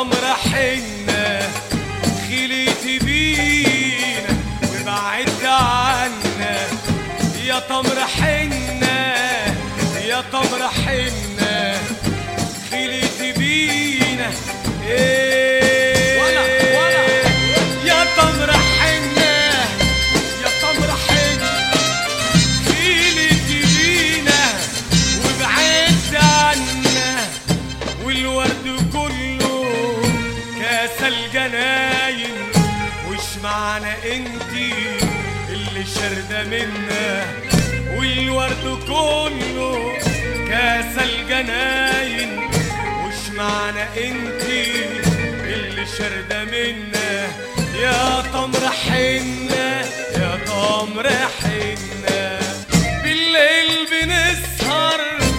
تمر حنة خليت بينا وبعدت عنا يا تمر حنة يا تمر حنة خليت بينا ايه ولا- ولا. يا تمر حنة يا تمر حنة خليت بينا وبعدت عنا والورد كله كاس الجناين وش معنى انتي اللي شاردة منا والورد كله كاس الجناين وش معنى انتي اللي شاردة منا يا تمر حنة يا تمر حنة بالليل بنسهر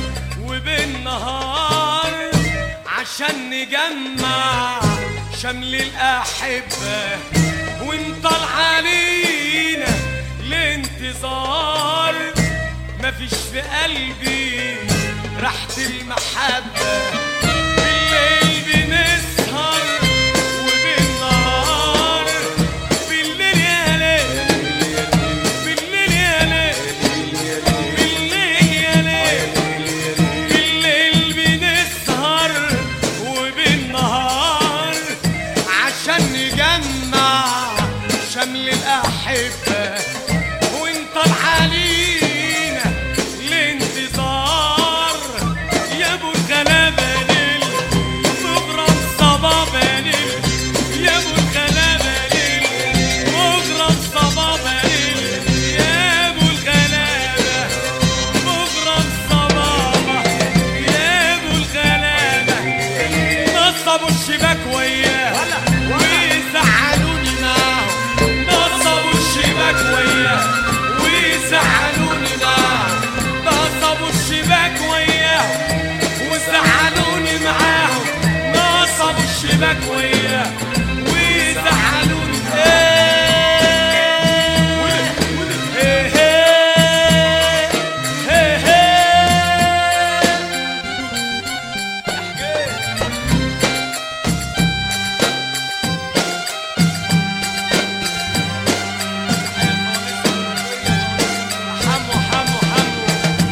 وبالنهار عشان نجمع شمل الأحبة ونطلع علينا الانتظار مفيش في قلبي ريحة المحبة بالليل بنسهر وبالنهار بالليل يا ليل بالليل يا ليل بالليل يا ليل بالليل بنسهر وبالنهار عشان نجمع شمل الأحبة ونطلع علينا الانتظار يا ابو الغلابة ليل مغرم صبابة ليل يا ابو الغلابة ليل مغرم صبابة ليل يا ابو الغلابة مغرم صبابة يا ابو الغلابة نصبوا الشباك وياه ويزعلوني معاهم نصبوا الشباك وياه ويزعلوني معاهم نصبوا الشباك وياهم وزعلوني معاهم نصبوا الشباك وياه ويزعلوني ايه ايه ايه ايه ايه حمو حمو حمو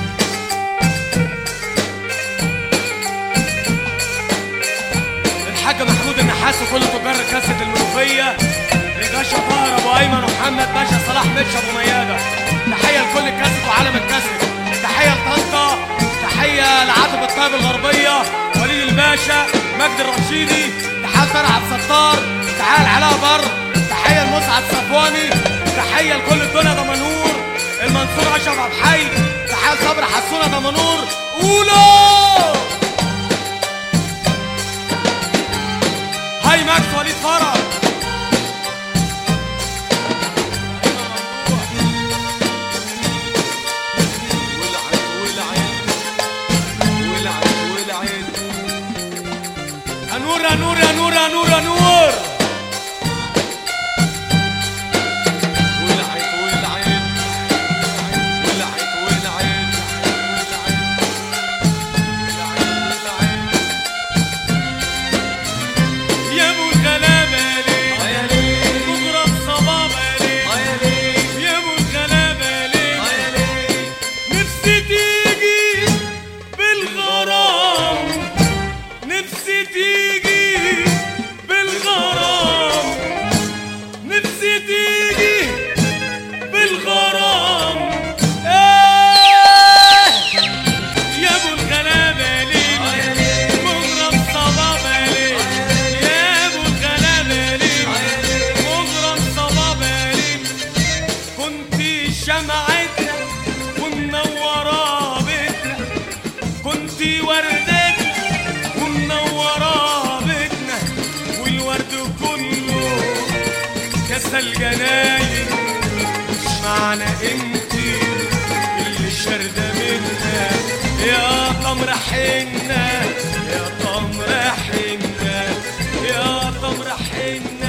الحاج محمود النحاس وكل تجار كاسة المنوفية لباشا طاهر ابو ايمن ومحمد باشا صلاح متش ابو ميادة تحية لكل الكاسة وعالم الكاسة تحية لطنطا تحية لعاتب الطيب الغربية وليد الباشا مجد الرشيدي تحية فرع عبد الستار تحية لعلاء بر تحية لمسعد صفواني تحية لكل الدنيا دمنهور المنصور اشرف عبد الحي تحية لصبري حسونة دمنهور قولوا هاي ماكس وليد فرج ولعت ولعت ولعت ولعت انور انور انور انور انور ولعت ولعت ولعت ولعت يا ابو الغلابه ليه يا ليل بكره الصبابه ليه يا ليل يا ابو الغلابه ليه يا ليل نفسي تيجي بالغرام نفسي تيجي بالغرام نفسي تيجي بالغرام ايه يا ابو الغلابه ليه مغرم صبابه ليه يا ابو الغلابه ليه مغرم صبابه ليه كنت شمعتنا ومنورة بيتنا كنت وردتنا ومنورة بيتنا والورد كله كسل جناين مش معنى انتي اللي شاردة منا يا تمر حنة يا تمر حنة يا تمر حنة